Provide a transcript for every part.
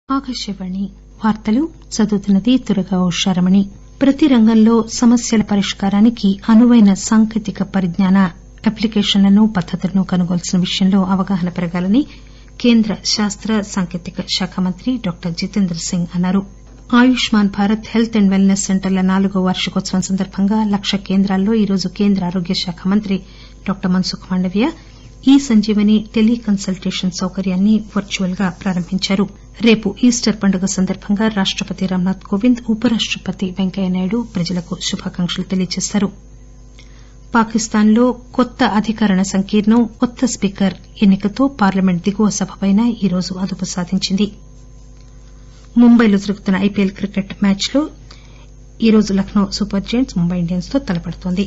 ఆకాశవాణి వార్తలు చదువుతున్నది దుర్గా ఉషారమణి ప్రతి రంగంలో సమస్యల పరిష్కారానికి అనువైన సాంకేతిక పరిజ్ఞాన అప్లికేషన్లను పద్దతులను కనుగొల్సిన విషయంలో అవగాహన పెరగాలని కేంద్ర శాస్త సాంకేతిక శాఖ మంత్రి డాక్టర్ జితేంద్ర సింగ్ అన్నారు Ayushman Bharat health and wellness సెంటర్ల నాలుగో వార్షికోత్సవం సందర్బంగా లక్ష కేంద్రాల్లో ఈరోజు కేంద్ర ఆరోగ్య శాఖ మంత్రి డాక్టర్ మన్సుఖ్ మాండవీయ ఈ సంజీవని టెలీ కన్సల్టేషన్ సౌకర్యాన్ని వర్చువల్ గా ప్రారంభించారు రేపు ఈస్టర్ పండుగ సందర్బంగా రాష్టపతి రామ్నాథ్ కోవింద్ ఉపరాష్టపతి వెంకయ్యనాయుడు ప్రజలకు శుభాకాంక్షలు తెలియజేశారు పాకిస్తాన్ లో కొత్త అధికార సంకీర్ణం కొత్త స్పీకర్ ఎన్ని కతో పార్లమెంట్ దిగువ సభపైన ఈరోజు అదుపు సాధించింది ముంబైలో జరుగుతున్న ఐపీఎల్ క్రికెట్ మ్యాచ్ లో ఈరోజు Lucknow super giants Mumbai Indians తో తలపడుతోంది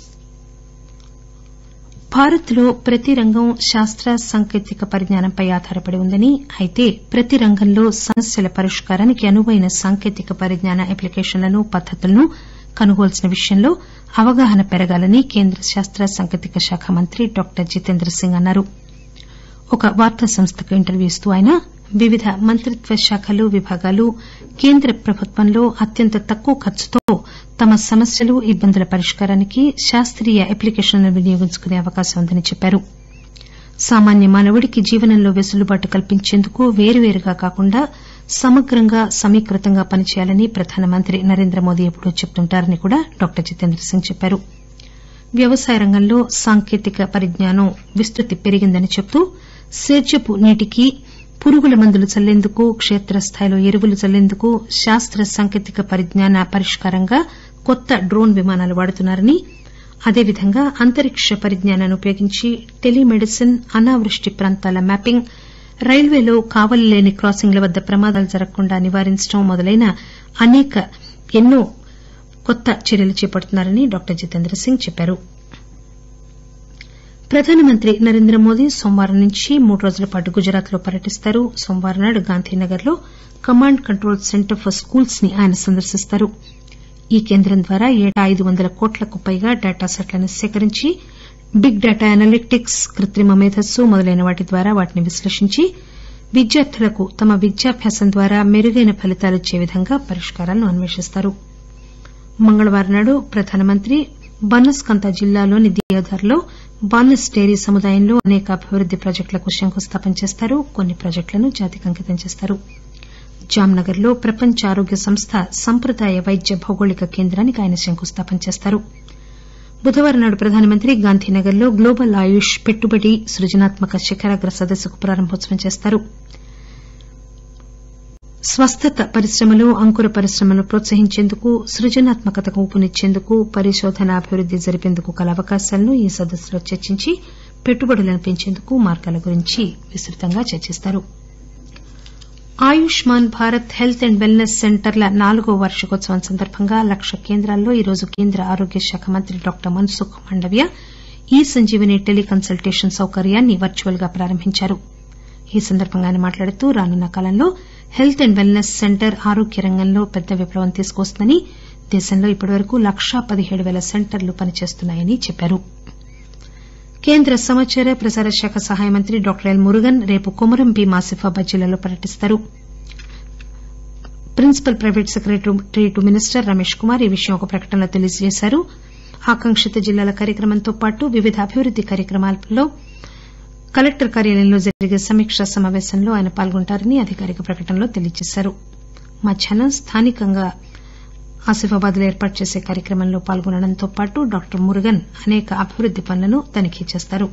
భారత్ లో ప్రతి రంగం శాస్త సాంకేతిక పరిజ్ఞానంపై ఆధారపడి ఉందని అయితే ప్రతి రంగంలో సమస్యల పరిష్కారానికి అనువైన సాంకేతిక పరిజ్ఞాన అప్లికేషన్లను పద్దతులను కనుగొల్సిన విషయంలో అవగాహన పెరగాలని కేంద్ర శాస్త సాంకేతిక శాఖ మంత్రి డాక్టర్ జితేంద్ర సింగ్ అన్నారు ఒక వార్తా సంస్థకు ఇంటర్వ్యూ ఇస్తూ ఆయన వివిధ మంత్రిత్వ శాఖలు విభాగాలు కేంద్ర ప్రభుత్వంలో అత్యంత తక్కువ ఖర్చుతో తమ సమస్యలు ఇబ్బందుల పరిష్కారానికి శాస్తీయ అప్లికేషన్లను వినియోగించుకునే అవకాశం ఉందని చెప్పారు సామాన్య మానవుడికి జీవనంలో వెసులుబాటు కల్పించేందుకు వేర్వేరుగా కాకుండా సమగ్రంగా సమీకృతంగా పనిచేయాలని ప్రధానమంత్రి నరేంద్రమోదీ ఎప్పుడూ చెబుతుంటారని కూడా డాక్టర్ జితేంద్ర సింగ్ చెప్పారు వ్యవసాయ రంగంలో సాంకేతిక పరిజ్ఞానం విస్తృతి పెరిగిందని చెబుతూ సేద్యపు నీటికి పురుగుల మందులు చల్లేందుకు కేత్రస్థాయిలో ఎరువులు చల్లేందుకు శాస్త సాంకేతిక పరిజ్ఞాన పరిష్కారంగా కొత్త డ్రోన్ విమానాలు వాడుతున్నారని అదేవిధంగా అంతరిక్ష పరిజ్ఞానాన్ని ఉపయోగించి టెలీమెడిసిన్ అనావృష్టి ప్రాంతాల మ్యాపింగ్ రైల్వేలో కావలి లేని క్రాసింగ్ల వద్ద ప్రమాదాలు జరగకుండా నివారించడం మొదలైన అనేక ఎన్నో కొత్త చర్యలు చేపడుతున్నారని డాక్టర్ జితేంద్ర సింగ్ చెప్పారు ప్రధానమంత్రి నరేంద్రమోదీ సోమవారం నుంచి మూడు రోజుల పాటు గుజరాత్ లో పర్యటిస్తారు సోమవారం నాడు గాంధీనగర్ లో command control centre for schools ని ఆయన సందర్శిస్తారు ఈ కేంద్రం ద్వారా ఏటా ఐదు వందల కోట్లకు పైగా డేటా సెట్లను సేకరించి బిగ్ డేటా అనలిటిక్స్ కృత్రిమ మేధస్సు మొదలైన వాటి ద్వారా వాటిని విశ్లేషించి విద్యార్థులకు తమ విద్యాభ్యాసం ద్వారా మెరుగైన ఫలితాలిచ్చే విధంగా పరిష్కారాలను అన్వేషిస్తారు మంగళవారం నాడు ప్రధానమంత్రి బనస్కంత జిల్లాలోని దియోదర్లో బానస్ డెయిరీ సముదాయంలో అనేక అభివృద్ది ప్రాజెక్టులకు శంకుస్థాపన చేస్తారు కొన్ని ప్రాజెక్టులను జాతికి అంకితం చేస్తారు జామ్నగర్ లో ప్రపంచ ఆరోగ్య సంస్థ సంప్రదాయ వైద్య భౌగోళిక కేంద్రానికి ఆయన శంకుస్థాపన చేస్తారు బుధవారం నాడు ప్రధానమంత్రి గాంధీనగర్ లో గ్లోబల్ ఆయుష్ పెట్టుబడి సృజనాత్మక శిఖరాగ్ర సదస్సుకు ప్రారంభోత్సవం చేస్తారు స్వస్థత పరిశ్రమలు అంకుర పరిశ్రమలను ప్రోత్సహించేందుకు సృజనాత్మకతకు ఊపునిచ్చేందుకు పరిశోధన అభివృద్ది జరిపేందుకు కల అవకాశాలను ఈ సదస్సులో చర్చించి పెట్టుబడులను పెంచేందుకు మార్గాల గురించి విస్తృతంగా చర్చిస్తారు Ayushman Bharat health and wellness సెంటర్ల నాలుగో వార్షికోత్సవం సందర్బంగా లక్ష కేంద్రాల్లో ఈరోజు కేంద్ర ఆరోగ్య శాఖ మంత్రి డాక్టర్ మన్సుఖ్ మాండవీయ ఈ సంజీవని టెలీ కన్సల్టేషన్ సౌకర్యాన్ని వర్చువల్ గా ప్రారంభించారు ఈ సందర్బంగా ఆయన మాట్లాడుతూ రానున్న కాలంలో health and wellness centre ఆరోగ్య రంగంలో పెద్ద విప్లవం తీసుకువస్తుందని దేశంలో ఇప్పటివరకు లక్షా పదిహేడు పేల సెంటర్లు పనిచేస్తున్నాయని చెప్పారు కేంద్ర సమాచార ప్రసార శాఖ సహాయ మంత్రి డాక్టర్ ఎల్ మురుగన్ రేపు కొమురం భీం ఆసిఫాబాద్ జిల్లాలో పర్యటిస్తారు principal private secretary to minister Ramesh Kumar ఈ విషయం ఒక ప్రకటనలో తెలియజేశారు ఆకాంక్షిత జిల్లాల కార్యక్రమంతో పాటు వివిధ అభివృద్ది కార్యక్రమాల్లో కలెక్టర్ కార్యాలయంలో జరిగే సమీకా సమాపేశంలో ఆయన పాల్గొంటారని అధికారిక ప్రకటనలో తెలియజేశారు మధ్యాహ్నం స్థానికంగా ఆసిఫాబాద్ లో ఏర్పాటు చేసే కార్యక్రమంలో పాల్గొనడంతో పాటు డాక్టర్ మురుగన్ అనేక అభివృద్ది పనులను తనిఖీ చేస్తారు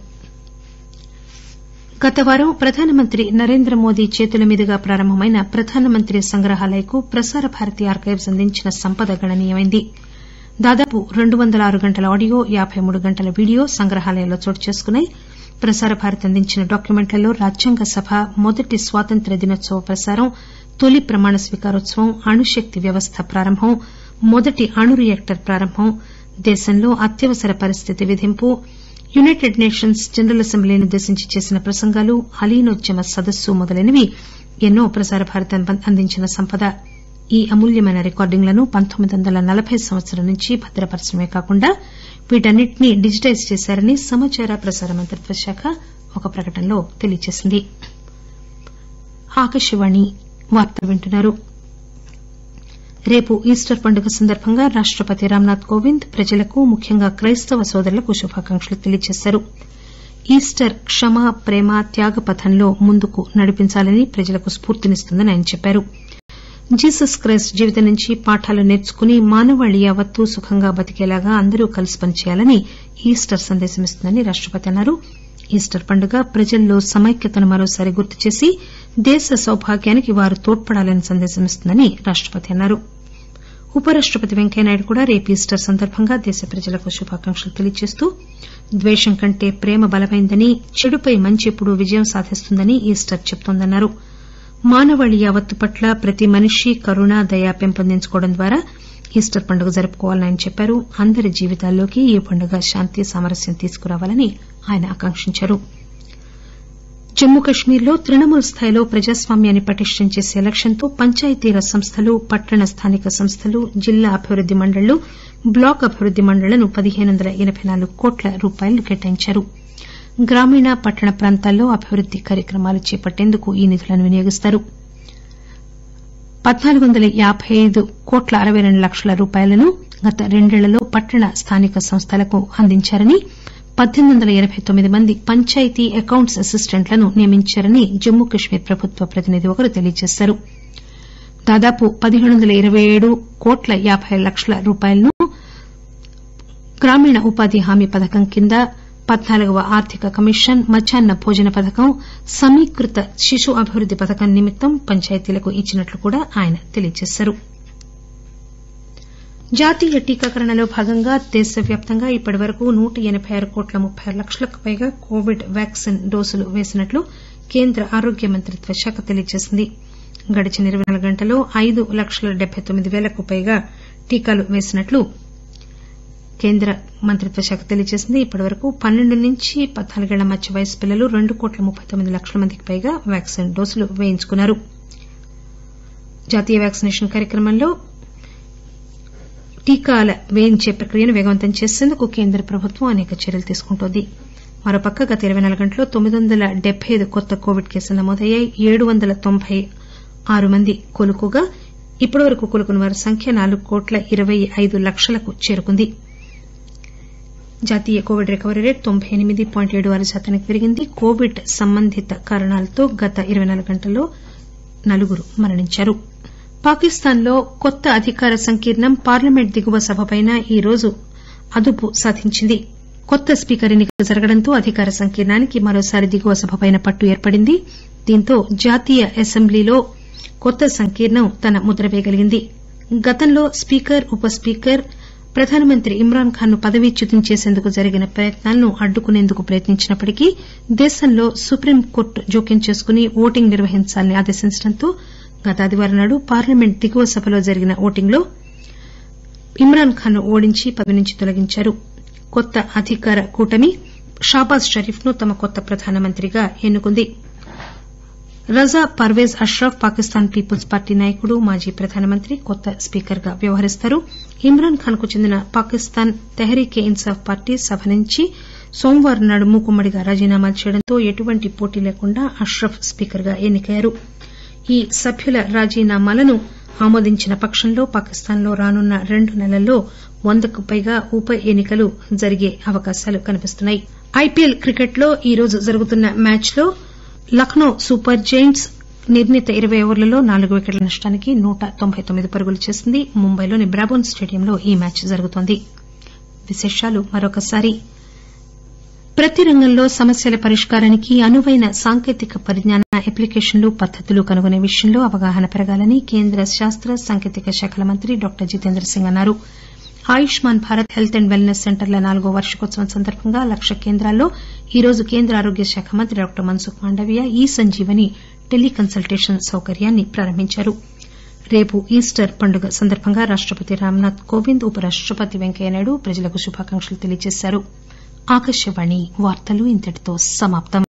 గత వారం ప్రధానమంత్రి నరేంద్రమోదీ చేతుల మీదుగా ప్రారంభమైన ప్రధానమంత్రి సంగ్రహాలయకు ప్రసార భారతి ఆర్కైవ్స్ అందించిన సంపద గణనీయమైంది దాదాపు రెండు వందల ఆరు గంటల ఆడియో యాబై మూడు గంటల వీడియో సంగ్రహాలయంలో చోటు చేసుకున్నాయి ప్రసార భారతి అందించిన డాక్యుమెంట్లలో రాజ్యాంగ సభ మొదటి స్వాతంత్ర్య దినోత్సవ ప్రసారం తొలి ప్రమాణ స్వీకారోత్సవం అణుశక్తి వ్యవస్థ ప్రారంభం మొదటి అణు రియాక్టర్ ప్రారంభం దేశంలో అత్యవసర పరిస్థితి విధింపు యునైటెడ్ నేషన్స్ జనరల్ అసెంబ్లీని ఉద్దేశించి చేసిన ప్రసంగాలు అలీనోద్యమ సదస్సు మొదలైనవి ఎన్నో ప్రసార భారతి అందించిన సంపద ఈ అమూల్యమైన రికార్డింగ్లను పంతొమ్మిది వందల నలబై సంవత్సరం నుంచి భద్రపరచడమే కాకుండా వీటన్నింటినీ డిజిటైజ్ చేశారని సమాచార ప్రసార మంత్రిత్వ శాఖ ఒక ప్రకటనలో తెలియజేసింది రేపు ఈస్టర్ పండుగ సందర్బంగా రాష్టపతి రామ్నాథ్ కోవింద్ ప్రజలకు ముఖ్యంగా క్రైస్తవ సోదరులకు శుభాకాంక్షలు తెలియజేశారు ఈస్టర్ క్షమ ప్రేమ త్యాగ పథంలో ముందుకు నడిపించాలని ప్రజలకు స్పూర్తినిస్తుందని ఆయన చెప్పారు జీసస్ క్రైస్ట్ జీవితం నుంచి పాఠాలు నేర్చుకుని మానవాళి యావత్తూ సుఖంగా బతికేలాగా అందరూ కలిసి పనిచేయాలని ఈస్టర్ సందేశమిస్తుందని రాష్టపతి అన్నారు ఈస్టర్ పండుగ ప్రజల్లో సమైక్యతను మరోసారి గుర్తుచేసి దేశ సౌభాగ్యానికి వారు తోడ్పడాలని సందేశమిస్తుందని రాష్టపతి అన్నారు ఉపరాష్టపతి వెంకయ్యనాయుడు కూడా రేపు ఈస్టర్ సందర్బంగా దేశ ప్రజలకు శుభాకాంక్షలు తెలియజేస్తూ ద్వేషం కంటే ప్రేమ బలమైందని చెడుపై మంచి ఎప్పుడూ విజయం సాధిస్తుందని ఈస్టర్ చెబుతోందన్నారు మానవాళి యావత్తు పట్ల ప్రతి మనిషి కరుణ దయ పెంపొందించుకోవడం ద్వారా ఈస్టర్ పండుగ జరుపుకోవాలని ఆయన చెప్పారు అందరి జీవితాల్లోకి ఈ పండుగ శాంతి సామరస్యం తీసుకురావాలని ఆయన ఆకాంక్షించారు జమ్మూ కశ్మీర్ లో తృణమూల్ స్థాయిలో ప్రజాస్వామ్యాన్ని పటిష్టం చేసే లక్ష్యంతో పంచాయతీరాజ్ సంస్థలు పట్టణ స్థానిక సంస్థలు జిల్లా అభివృద్ది మండళ్లు బ్లాక్ అభివృద్ది మండళ్లను పదిహేను వందల ఎనబై నాలుగు కోట్ల రూపాయలను కేటాయించారు గ్రామీణ పట్టణ ప్రాంతాల్లో అభివృద్ది కార్యక్రమాలు చేపట్టేందుకు ఈ నిధులను వినియోగిస్తారు పద్నాలుగు వందల యాబై ఐదు కోట్ల అరవై రెండు లక్షల రూపాయలను గత రెండేళ్లలో పట్టణ స్థానిక సంస్థలకు అందించారని పద్దెనిమిది వందల ఎనబై తొమ్మిది మంది పంచాయతీ అకౌంట్స్ అసిస్టెంట్లను నియమించారని జమ్మూ కశ్మీర్ ప్రభుత్వ ప్రతినిధి ఒకరు తెలియజేశారు దాదాపు పదిహేడు వందల ఇరవై ఏడు కోట్ల యాబై లక్షల రూపాయలను గ్రామీణ ఉపాధి హామీ పథకం కింద పద్నాలుగవ ఆర్థిక కమిషన్ మధ్యాహ్న భోజన పథకం సమీకృత శిశు అభివృద్ది పథకం నిమిత్తం పంచాయతీలకు ఇచ్చినట్లు కూడా ఆయన తెలియజేశారు జాతీయ టీకాకరణలో భాగంగా దేశవ్యాప్తంగా ఇప్పటివరకు నూట ఎనబై ఆరు కోట్ల ముప్పై ఆరు లక్షలకు పైగా కోవిడ్ వ్యాక్సిన్ డోసులు వేసినట్లు కేంద్ర ఆరోగ్య మంత్రిత్వ శాఖ తెలియజేసింది గడిచిన ఇరవై నాలుగు గంటల్లో ఐదు లక్షల డెబ్బై తొమ్మిది పేలకు పైగా టీకాలు వేసినట్లు కేంద్ర మంత్రిత్వ శాఖ తెలియజేసింది ఇప్పటివరకు పన్నెండు నుంచి పద్నాలుగేళ్ల మధ్య వయసు పిల్లలు రెండు కోట్ల ముప్పై తొమ్మిది లక్షల మందికి పైగా వ్యాక్సిన్ డోసులు వేయించుకున్నారు జాతీయ వ్యాక్సినేషన్ కార్యక్రమంలో టీకాల వేయించే ప్రక్రియను వేగవంతం చేసేందుకు కేంద్ర ప్రభుత్వం అనేక చర్యలు తీసుకుంటోంది మరోపక్క గత ఇరవై నాలుగు గంటల్లో తొమ్మిది వందల డెబ్బై ఐదు కొత్త కోవిడ్ కేసులు నమోదయ్యాయి ఏడు వందల తొంభై ఆరు మంది కోలుకోగా ఇప్పటివరకు కోలుకున్న వారి సంఖ్య నాలుగు కోట్ల ఇరవై ఐదు లక్షలకు చేరుకుంది జాతీయ కోవిడ్ రికవరీ రేటు తొంభై ఎనిమిది పాయింట్ ఏడు ఆరు శాతానికి పెరిగింది కోవిడ్ సంబంధిత కారణాలతో గత ఇరవై నాలుగు గంటల్లో నలుగురు మరణించారు పాకిస్తాన్ లో కొత్త అధికార సంకీర్ణం పార్లమెంట్ దిగువ సభపైన ఈరోజు అదుపు సాధించింది కొత్త స్పీకర్ ఎన్ని క జరగడంతో అధికార సంకీర్ణానికి మరోసారి దిగువ సభపైన పట్టు ఏర్పడింది దీంతో జాతీయ అసెంబ్లీలో కొత్త సంకీర్ణం తన ముద్ర పేయగలిగింది గతంలో స్పీకర్ ఉప స్పీకర్ ప్రధానమంత్రి ఇమ్రాన్ ఖాన్ ను పదవీచ్యుతం చేసేందుకు జరిగిన ప్రయత్నాలను అడ్డుకునేందుకు ప్రయత్నించినప్పటికీ దేశంలో సుప్రీంకోర్టు జోక్యం చేసుకుని ఓటింగ్ నిర్వహించాలని ఆదేశించడంతో గత ఆదివారం నాడు పార్లమెంట్ దిగువ సభలో జరిగిన ఓటింగ్ లో ఇమ్రాన్ ఖాన్ ను ఓడించి పదవి నుంచి తొలగించారు కొత్త అధికార కూటమి షాబాజ్ షరీఫ్ ను తమ కొత్త ప్రధానమంత్రిగా ఎన్నుకుంది రజా పర్వేజ్ అష్రఫ్ పాకిస్తాన్ పీపుల్స్ పార్టీ నాయకుడు మాజీ ప్రధానమంత్రి కొత్త స్పీకర్ గా వ్యవహరిస్తారు ఇమ్రాన్ ఖాన్ కు చెందిన పాకిస్తాన్ తెహ్రీక్ ఏ ఇన్సాఫ్ పార్టీ సభ నుంచి సోమవారం నాడు మూకుమ్మడిగా రాజీనామాలు చేయడంతో ఎటువంటి పోటీ లేకుండా అష్రఫ్ స్పీకర్ గా ఎన్నికయ్యారు ఈ సభ్యుల రాజీనామాలను ఆమోదించిన పక్షంలో పాకిస్తాన్ లో రానున్న రెండు నెలల్లో వందకు పైగా ఉప ఎన్నికలు జరిగే అవకాశాలు కనిపిస్తున్నాయి ఐపీఎల్ క్రికెట్ లో ఈరోజు జరుగుతున్న మ్యాచ్ లో లక్నో సూపర్ జెయింట్స్ నిర్ణీత ఇరవై ఓవర్లలో నాలుగు వికెట్ల నష్టానికి నూట తొంభై తొమ్మిది పరుగులు చేసింది ముంబైలోని బ్రాబోన్ స్టేడియంలో ఈ మ్యాచ్ జరుగుతోంది ప్రతి రంగంలో సమస్యల పరిష్కారానికి అనువైన సాంకేతిక పరిజ్ఞాన అప్లికేషన్లు పద్దతులు కనుగొనే విషయంలో అవగాహన పెరగాలని కేంద్ర శాస్త సాంకేతిక శాఖల మంత్రి డాక్టర్ జితేంద్ర సింగ్ అన్నారు Ayushman Bharat health and wellness సెంటర్ల నాలుగో వార్షికోత్సవం సందర్భంగా లక్ష కేంద్రాల్లో ఈరోజు కేంద్ర ఆరోగ్య శాఖ మంత్రి డాక్టర్ మన్సుఖ్ మాండవీయ ఈ సంజీవని టెలీ కన్సల్టేషన్ సౌకర్యాన్ని ప్రారంభించారు రేపు ఈస్టర్ పండుగ సందర్భంగా రాష్టపతి రామ్నాథ్ కోవింద్ ఉపరాష్టపతి వెంకయ్యనాయుడు ప్రజలకు శుభాకాంక్షలు తెలియజేశారు